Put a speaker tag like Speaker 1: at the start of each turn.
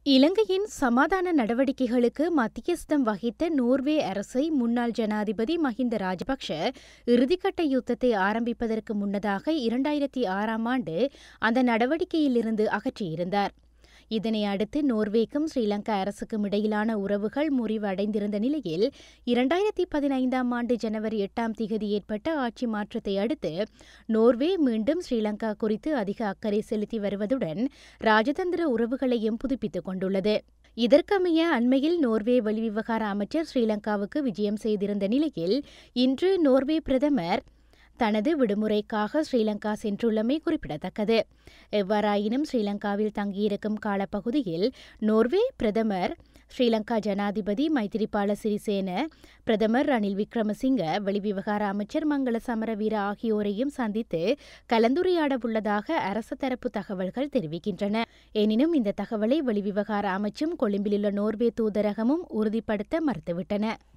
Speaker 1: இலங்கையின் சமாதான நடவடிக்கைகளுக்கு மத்தியஸ்தம் வகித்த நோர்வே அரசை முன்னாள் ஜனாதிபதி மஹிந்த ராஜபக்ஷ இறுதிக்கட்ட யுத்தத்தை ஆரம்பிப்பதற்கு முன்னதாக இரண்டாயிரத்தி ஆறாம் ஆண்டு அந்த நடவடிக்கையிலிருந்து அகற்றியிருந்தார் இதனை அடுத்து நோர்வேக்கும் ஸ்ரீலங்கா அரசுக்கும் இடையிலான உறவுகள் முறிவடைந்திருந்த நிலையில் இரண்டாயிரத்தி பதினைந்தாம் ஆண்டு ஜனவரி எட்டாம் திகதி ஏற்பட்ட ஆட்சி மாற்றத்தை அடுத்து நோர்வே மீண்டும் ஸ்ரீலங்கா குறித்து அதிக அக்கறை செலுத்தி வருவதுடன் ராஜதந்திர உறவுகளையும் புதுப்பித்துக் கொண்டுள்ளது இதற்கமைய அண்மையில் நோர்வே வெளிவிவகார அமைச்சர் ஸ்ரீலங்காவுக்கு விஜயம் செய்திருந்த நிலையில் இன்று நோர்வே பிரதமர் தனது விடுமுறைக்காக ஸ்ரீலங்கா சென்றுள்ளமை குறிப்பிடத்தக்கது எவ்வாறாயினும் ஸ்ரீலங்காவில் தங்கியிருக்கும் காலப்பகுதியில் நோர்வே பிரதமர் ஸ்ரீலங்கா ஜனாதிபதி மைத்திரிபால சிறிசேன பிரதமர் ரணில் விக்ரமசிங்க வெளிவிவகார அமைச்சர் மங்கள சமரவீர ஆகியோரையும் சந்தித்து கலந்துரையாடவுள்ளதாக அரசு தரப்பு தகவல்கள் தெரிவிக்கின்றன எனினும் இந்த தகவலை வெளிவிவகார அமைச்சும் கொழும்பிலுள்ள நோர்வே தூதரகமும் உறுதிப்படுத்த மறுத்துவிட்டன